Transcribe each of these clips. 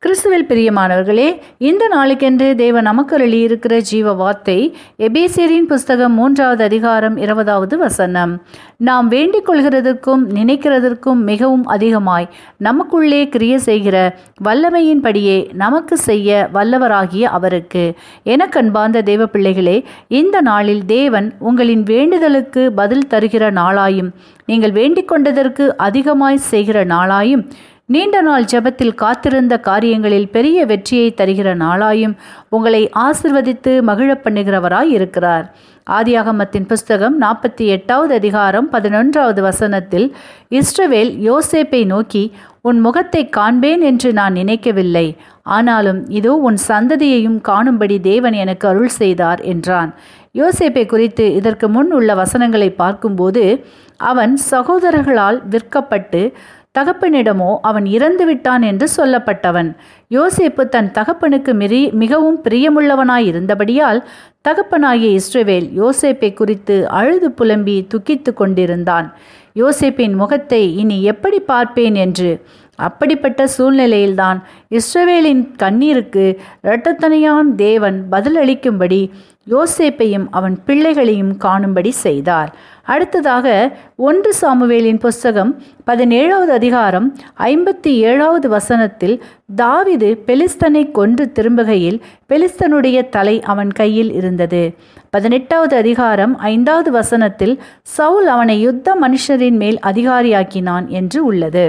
கிறிஸ்துவில் பிரியமானவர்களே இந்த நாளுக்கென்று தேவன் நமக்கு இருக்கிற ஜீவ வார்த்தை எபேசியரின் புஸ்தகம் மூன்றாவது அதிகாரம் இருபதாவது வசனம் நாம் வேண்டிக் கொள்கிறதற்கும் நினைக்கிறதற்கும் மிகவும் அதிகமாய் நமக்குள்ளே கிரிய செய்கிற வல்லமையின்படியே நமக்கு செய்ய வல்லவராகிய அவருக்கு எனக்கு அன்பார்ந்த தேவ பிள்ளைகளே இந்த நாளில் தேவன் உங்களின் வேண்டுதலுக்கு பதில் தருகிற நாளாயும் நீங்கள் வேண்டிக் கொண்டதற்கு அதிகமாய் செய்கிற நாளாயும் நீண்ட நாள் ஜெபத்தில் காத்திருந்த காரியங்களில் பெரிய வெற்றியை தருகிற நாளாயும் உங்களை ஆசிர்வதித்து மகிழ பண்ணுகிறவராய் இருக்கிறார் ஆதியாகமத்தின் புஸ்தகம் நாற்பத்தி எட்டாவது அதிகாரம் பதினொன்றாவது வசனத்தில் இஸ்ரவேல் யோசேப்பை நோக்கி உன் முகத்தை காண்பேன் என்று நான் நினைக்கவில்லை ஆனாலும் இதோ உன் சந்ததியையும் காணும்படி தேவன் எனக்கு அருள் செய்தார் என்றான் யோசேப்பை குறித்து இதற்கு முன் உள்ள வசனங்களை பார்க்கும்போது அவன் சகோதரர்களால் விற்கப்பட்டு தகப்பனிடமோ அவன் இறந்து விட்டான் என்று சொல்லப்பட்டவன் யோசேப்பு தன் தகப்பனுக்கு மிரி மிகவும் பிரியமுள்ளவனாய் இருந்தபடியால் தகப்பனாகிய இஸ்ரவேல் யோசேப்பை குறித்து அழுது புலம்பி துக்கித்து கொண்டிருந்தான் யோசேப்பின் முகத்தை இனி எப்படி பார்ப்பேன் என்று அப்படிப்பட்ட சூழ்நிலையில்தான் இஸ்ரவேலின் கண்ணீருக்கு இரட்டத்தனையான் தேவன் பதிலளிக்கும்படி யோசேப்பையும் அவன் பிள்ளைகளையும் காணும்படி செய்தார் அடுத்ததாக ஒன்று சாமுவேலின் புஸ்தகம் பதினேழாவது அதிகாரம் ஐம்பத்தி ஏழாவது வசனத்தில் தாவிது பெலிஸ்தனை கொன்று திரும்புகையில் பெலிஸ்தனுடைய தலை அவன் கையில் இருந்தது பதினெட்டாவது அதிகாரம் ஐந்தாவது வசனத்தில் சவுல் அவனை யுத்த மனுஷரின் மேல் அதிகாரியாக்கினான் என்று உள்ளது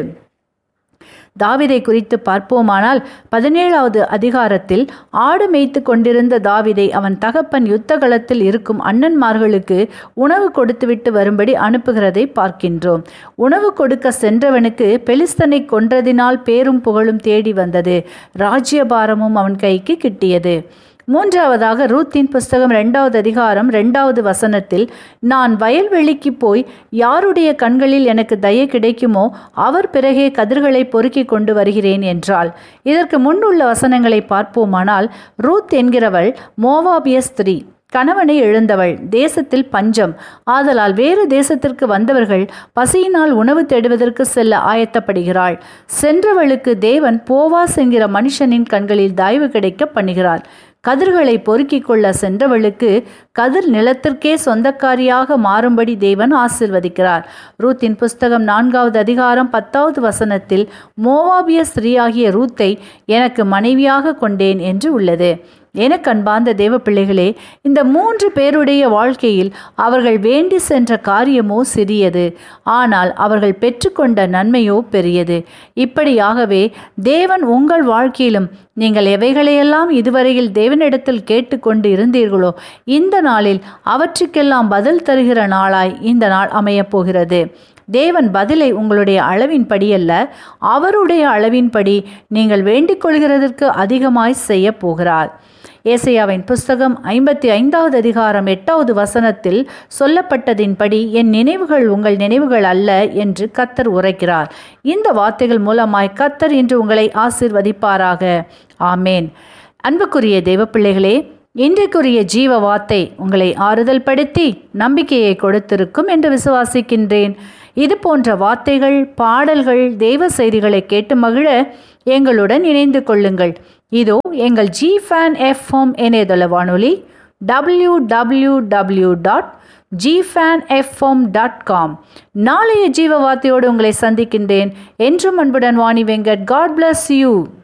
தாவிதை குறித்து பார்ப்போமானால் பதினேழாவது அதிகாரத்தில் ஆடு மேய்த்து கொண்டிருந்த தாவிதை அவன் தகப்பன் யுத்த களத்தில் இருக்கும் அண்ணன்மார்களுக்கு உணவு கொடுத்துவிட்டு வரும்படி அனுப்புகிறதை பார்க்கின்றோம் உணவு கொடுக்க சென்றவனுக்கு பெலிஸ்தனை கொன்றதினால் பேரும் புகழும் தேடி வந்தது ராஜ்யபாரமும் அவன் கைக்கு கிட்டியது மூன்றாவதாக ரூத்தின் புஸ்தகம் ரெண்டாவது அதிகாரம் ரெண்டாவது வசனத்தில் நான் வயல்வெளிக்கு போய் யாருடைய கண்களில் எனக்கு தய கிடைக்குமோ அவர் பிறகே கதிர்களை பொறுக்கி கொண்டு வருகிறேன் என்றாள் இதற்கு முன்னுள்ள வசனங்களை பார்ப்போமானால் ரூத் என்கிறவள் மோவாபிய ஸ்திரீ கணவனை இழந்தவள் தேசத்தில் பஞ்சம் ஆதலால் வேறு தேசத்திற்கு வந்தவர்கள் பசியினால் உணவு தேடுவதற்கு செல்ல ஆயத்தப்படுகிறாள் சென்றவளுக்கு தேவன் போவாஸ் என்கிற மனுஷனின் கண்களில் தயவு கிடைக்க பண்ணுகிறாள் கதிர்களை பொறுக்கிக் கொள்ள சென்றவளுக்கு கதிர் நிலத்திற்கே சொந்தக்காரியாக மாறும்படி தேவன் ஆசிர்வதிக்கிறார் ரூத்தின் புஸ்தகம் நான்காவது அதிகாரம் பத்தாவது வசனத்தில் மோவாபிய ஸ்திரீயாகிய ரூத்தை எனக்கு மனைவியாக கொண்டேன் என்று உள்ளது எனக்கு அன்பார்ந்த தேவ பிள்ளைகளே இந்த மூன்று பேருடைய வாழ்க்கையில் அவர்கள் வேண்டி சென்ற காரியமோ சிறியது ஆனால் அவர்கள் பெற்றுக்கொண்ட நன்மையோ பெரியது இப்படியாகவே தேவன் உங்கள் வாழ்க்கையிலும் நீங்கள் எவைகளையெல்லாம் இதுவரையில் தேவனிடத்தில் கேட்டுக்கொண்டு இருந்தீர்களோ இந்த நாளில் அவற்றுக்கெல்லாம் பதில் தருகிற நாளாய் இந்த நாள் அமையப்போகிறது தேவன் பதிலை உங்களுடைய அளவின்படி அல்ல அவருடைய அளவின்படி நீங்கள் வேண்டிக் கொள்கிறதற்கு அதிகமாய் செய்ய போகிறார் ஏசையாவின் புஸ்தகம் ஐம்பத்தி ஐந்தாவது அதிகாரம் எட்டாவது வசனத்தில் சொல்லப்பட்டதின்படி என் நினைவுகள் உங்கள் நினைவுகள் அல்ல என்று கத்தர் உரைக்கிறார் இந்த வார்த்தைகள் மூலமாய் கத்தர் இன்று உங்களை ஆசிர்வதிப்பாராக ஆமேன் அன்புக்குரிய தெய்வ பிள்ளைகளே இன்றைக்குரிய ஜீவ வார்த்தை உங்களை ஆறுதல் படுத்தி நம்பிக்கையை கொடுத்திருக்கும் என்று விசுவாசிக்கின்றேன் இது போன்ற வார்த்தைகள் பாடல்கள் தெய்வ செய்திகளை கேட்டு மகிழ எங்களுடன் இணைந்து கொள்ளுங்கள் இதோ எங்கள் ஜி ஃபேன் எஃப்எம் இணையதள வானொலி W W W dot Gfan FM dot com நாளைய ஜீவ வார்த்தையோடு உங்களை சந்திக்கின்றேன் என்றும் அன்புடன் Vani Venkat God bless you